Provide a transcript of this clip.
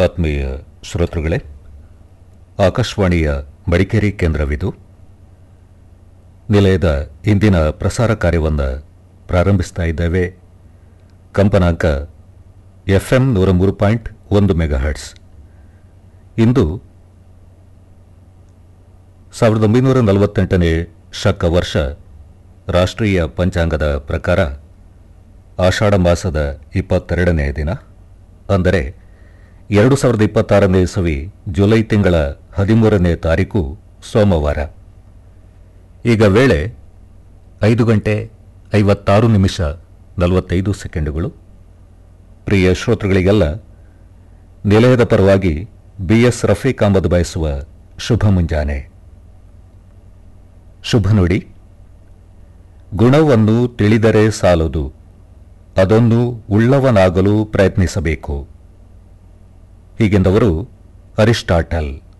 ಆತ್ಮೀಯ ಶ್ರೋತೃಗಳೇ ಆಕಾಶವಾಣಿಯ ಮಡಿಕೇರಿ ಕೇಂದ್ರವಿದು ನಿಲಯದ ಇಂದಿನ ಪ್ರಸಾರ ಕಾರ್ಯವನ್ನು ಪ್ರಾರಂಭಿಸ್ತಾ ಇದ್ದೇವೆ ಕಂಪನಾಂಕ ಎಫ್ಎಂ ನೂರ ಮೂರು ಪಾಯಿಂಟ್ ಒಂದು ಮೆಗಾಹರ್ಟ್ಸ್ ಇಂದು ಸಾವಿರದ ಒಂಬೈನೂರ ನಲವತ್ತೆಂಟನೇ ಶಕ ವರ್ಷ ರಾಷ್ಟ್ರೀಯ ಪಂಚಾಂಗದ ಪ್ರಕಾರ ಆಷಾಢ ಮಾಸದ ಇಪ್ಪತ್ತೆರಡನೇ ದಿನ ಅಂದರೆ ಎರಡು ಸಾವಿರದ ಇಪ್ಪತ್ತಾರನೇ ಇಸವಿ ಜುಲೈ ತಿಂಗಳ ಹದಿಮೂರನೇ ತಾರೀಕು ಸೋಮವಾರ ಈಗ ವೇಳೆ ಐದು ಗಂಟೆ ಐವತ್ತಾರು ನಿಮಿಷ ನಲವತ್ತೈದು ಸೆಕೆಂಡುಗಳು ಪ್ರಿಯ ಶ್ರೋತೃಗಳಿಗೆಲ್ಲ ನಿಲಯದ ಪರವಾಗಿ ಬಿ ಎಸ್ ರಫೀಕ್ ಅಹಮದ್ ಬಯಸುವ ಶುಭ ಮುಂಜಾನೆ ಶುಭ ನುಡಿ ಗುಣವನ್ನು ತಿಳಿದರೆ ಸಾಲದು ಅದನ್ನು ಉಳ್ಳವನಾಗಲು ಪ್ರಯತ್ನಿಸಬೇಕು ಹೀಗೆಂದವರು ಅರಿಸ್ಟಾಟಲ್